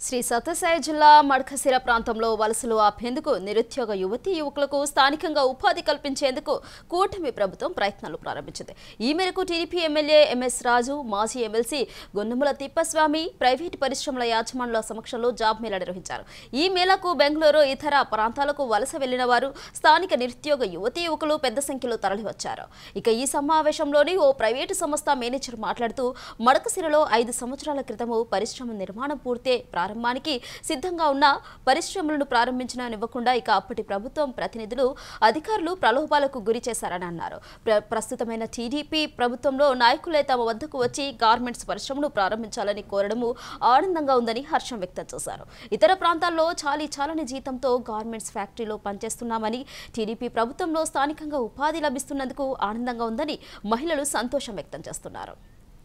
శ్రీ సత్యసాయి జిల్లా మడకసిర ప్రాంతంలో వలసలు ఆపేందుకు నిరుద్యోగ యువతీ యువకులకు స్థానికంగా ఉపాధి కల్పించేందుకు కూటమి ప్రభుత్వం ప్రయత్నాలు ప్రారంభించింది ఈ మేరకు టీడీపీ ఎమ్మెల్యే ఎంఎస్ రాజు మాజీ ఎమ్మెల్సీ గొన్నముల తిప్పస్వామి ప్రైవేటు పరిశ్రమల యాజమానుల సమక్షంలో జాబ్ మేళా నిర్వహించారు ఈ మేళాకు బెంగళూరు ఇతర ప్రాంతాలకు వలస వెళ్లిన వారు స్థానిక నిరుద్యోగ యువతీ యువకులు పెద్ద సంఖ్యలో తరలివచ్చారు ఇక ఈ సమావేశంలోని ఓ ప్రైవేటు సంస్థ మేనేజర్ మాట్లాడుతూ మడకసిరలో ఐదు సంవత్సరాల క్రితము పరిశ్రమ నిర్మాణం పూర్తే ప్రారంభానికి సిద్ధంగా ఉన్న పరిశ్రమలను ప్రారంభించనివ్వకుండా ఇక అప్పటి ప్రభుత్వం ప్రతినిధులు అధికారులు ప్రలోభాలకు గురి చేశారని అన్నారు ప్ర- ప్రస్తుతమైన టీడీపీ ప్రభుత్వంలో నాయకులే తమ వద్దకు వచ్చి గార్మెంట్స్ పరిశ్రమను ప్రారంభించాలని కోరడము ఆనందంగా ఉందని హర్షం వ్యక్తం చేశారు ఇతర ప్రాంతాల్లో చాలీ చాలని జీతంతో గార్మెంట్స్ ఫ్యాక్టరీలో పనిచేస్తున్నామని టీడీపీ ప్రభుత్వంలో స్థానికంగా ఉపాధి లభిస్తున్నందుకు ఆనందంగా ఉందని మహిళలు సంతోషం వ్యక్తం చేస్తున్నారు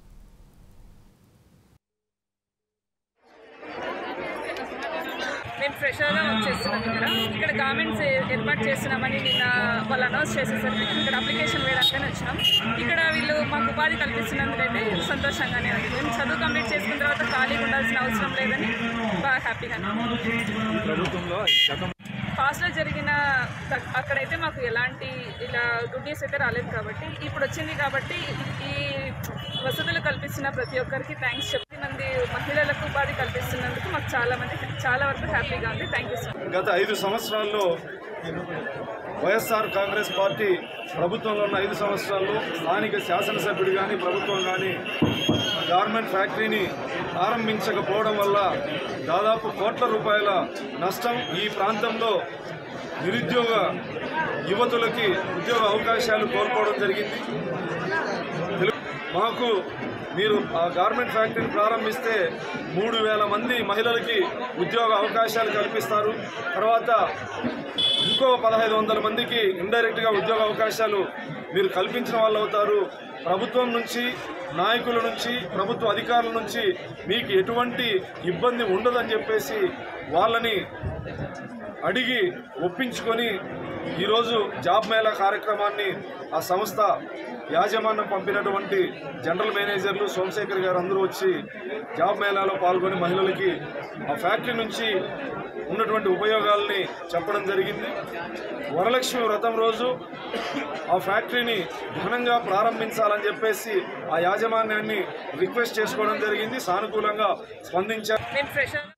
మేము ఫ్రెషర్గా వచ్చేస్తున్నాం ఇక్కడ ఇక్కడ గార్మెంట్స్ ఏర్పాటు చేస్తున్నామని నిన్న వాళ్ళు అనౌన్స్ చేసేసరికి మేము ఇక్కడ అప్లికేషన్ వేయడానికని వచ్చినాం ఇక్కడ వీళ్ళు మాకు ఉపాధి కల్పిస్తున్నందుకైతే సంతోషంగానే ఉంది మేము చదువు కంప్లీట్ చేసుకున్న తర్వాత ఖాళీగా ఉండాల్సిన అవసరం లేదని బాగా హ్యాపీగానే ఉంది. ప్రభుత్వంలో గతం పాస్ట్లో జరిగిన తక్- అక్కడైతే మాకు ఎలాంటి ఇలా గుడ్ న్యూస్ అయితే రాలేదు కాబట్టి ఇప్పుడు వచ్చింది కాబట్టి ఈ వసతులు కల్పిస్తున్న ప్రతి ఒక్కరికి థ్యాంక్స్ చెప్పి మంది మహిళలకు ఉపాధి కల్పిస్తున్నందుకు మాకు చాలా మంది చాలా వరకు హ్యాపీగా ఉంది థ్యాంక్ యూ సో మచ్ గత ఐదు సంవత్సరాల్లో వైఎస్ఆర్ కాంగ్రెస్ పార్టీ ప్రభుత్వంలో ఉన్న ఐదు సంవత్సరాల్లో స్థానిక శాసనసభ్యుడు కానీ ప్రభుత్వం కానీ గార్మెంట్ ఫ్యాక్టరీని ప్రారంభించకపోవడం వల్ల దాదాపు కోట్ల రూపాయల నష్టం ఈ ప్రాంతంలో నిరుద్యోగ యువతులకి ఉద్యోగ అవకాశాలు కోల్పోవడం జరిగింది తెలు- మాకు మీరు ఆ గార్మెంట్ ఫ్యాక్టరీని ప్రారంభిస్తే మూడు వేల మంది మహిళలకి ఉద్యోగ అవకాశాలు కల్పిస్తారు తర్వాత ఇంకో పదహైదు వందల మందికి ఇండైరెక్ట్గా ఉద్యోగ అవకాశాలు మీరు కల్పించిన వాళ్ళు అవుతారు ప్రభుత్వం నుంచి నాయకుల నుంచి ప్రభుత్వ అధికారుల నుంచి మీకు ఎటువంటి ఇబ్బంది ఉండదని చెప్పేసి వాళ్ళని అడిగి ఒప్పించుకొని ఈరోజు జాబ్ మేళా కార్యక్రమాన్ని ఆ సంస్థ యాజమాన్యం పంపినటువంటి జనరల్ మేనేజర్లు సోమశేఖర్ గారు అందరూ వచ్చి జాబ్ మేళాలో పాల్గొని మహిళలకి ఆ ఫ్యాక్టరీ నుంచి ఉన్నటువంటి ఉపయోగాల్ని చెప్పడం జరిగింది వరలక్ష్మి వ్రతం రోజు ఆ ఫ్యాక్టరీని ఘనంగా ప్రారంభించాలని చెప్పేసి ఆ యాజమాన్యాన్ని రిక్వెస్ట్ చేసుకోవడం జరిగింది సానుకూలంగా స్పందించారు మేము ఫ్రెషర్